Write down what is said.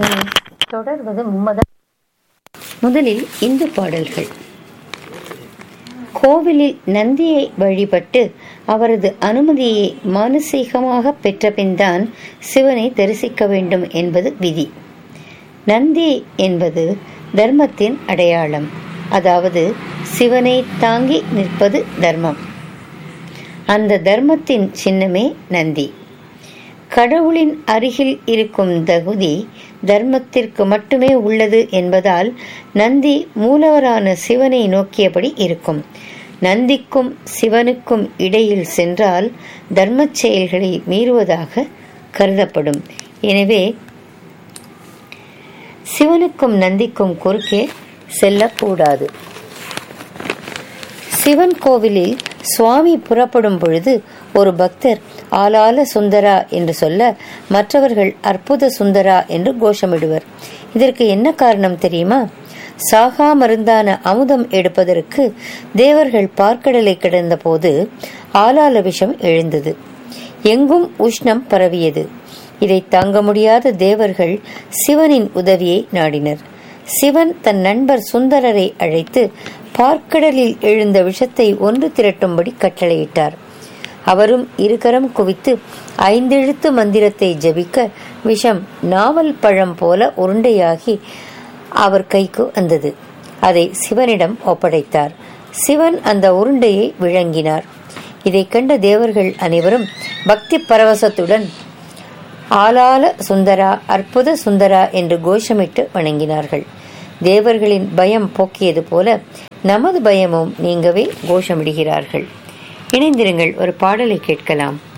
இனி தொடர்வது மும்மத முதலில் இந்து பாடல்கள் கோவிலில் நந்தியை வழிபட்டு அவரது அனுமதியை மானசீகமாக பெற்ற பின்தான் சிவனை தரிசிக்க வேண்டும் என்பது விதி நந்தி என்பது தர்மத்தின் அடையாளம் அதாவது சிவனை தாங்கி நிற்பது தர்மம் அந்த தர்மத்தின் சின்னமே நந்தி கடவுளின் அருகில் இருக்கும் தகுதி தர்மத்திற்கு மட்டுமே உள்ளது என்பதால் நந்தி மூலவரான சிவனை நோக்கியபடி இருக்கும் நந்திக்கும் சிவனுக்கும் இடையில் சென்றால் தர்ம செயல்களை மீறுவதாக கருதப்படும் எனவே சிவனுக்கும் நந்திக்கும் குறுக்கே செல்லக்கூடாது சிவன் கோவிலில் சுவாமி புறப்படும் பொழுது ஒரு பக்தர் ஆலால சுந்தரா என்று சொல்ல மற்றவர்கள் அற்புத சுந்தரா என்று கோஷமிடுவர் இதற்கு என்ன காரணம் தெரியுமா சாகா மருந்தான அமுதம் எடுப்பதற்கு தேவர்கள் பார்க்கடலை கிடந்த போது ஆலால விஷம் எழுந்தது எங்கும் உஷ்ணம் பரவியது இதை தாங்க முடியாத தேவர்கள் சிவனின் உதவியை நாடினர் சிவன் தன் நண்பர் சுந்தரரை அழைத்து பார்க்கடலில் எழுந்த விஷத்தை ஒன்று திரட்டும்படி கட்டளையிட்டார் அவரும் இருகரம் குவித்து ஐந்தெழுத்து மந்திரத்தை ஜபிக்க விஷம் நாவல் பழம் போல உருண்டையாகி அவர் கைக்கு வந்தது அதை சிவனிடம் ஒப்படைத்தார் சிவன் அந்த உருண்டையை விளங்கினார் இதை கண்ட தேவர்கள் அனைவரும் பக்தி பரவசத்துடன் ஆலால சுந்தரா அற்புத சுந்தரா என்று கோஷமிட்டு வணங்கினார்கள் தேவர்களின் பயம் போக்கியது போல நமது பயமும் நீங்கவே கோஷமிடுகிறார்கள் இணைந்திருங்கள் ஒரு பாடலை கேட்கலாம்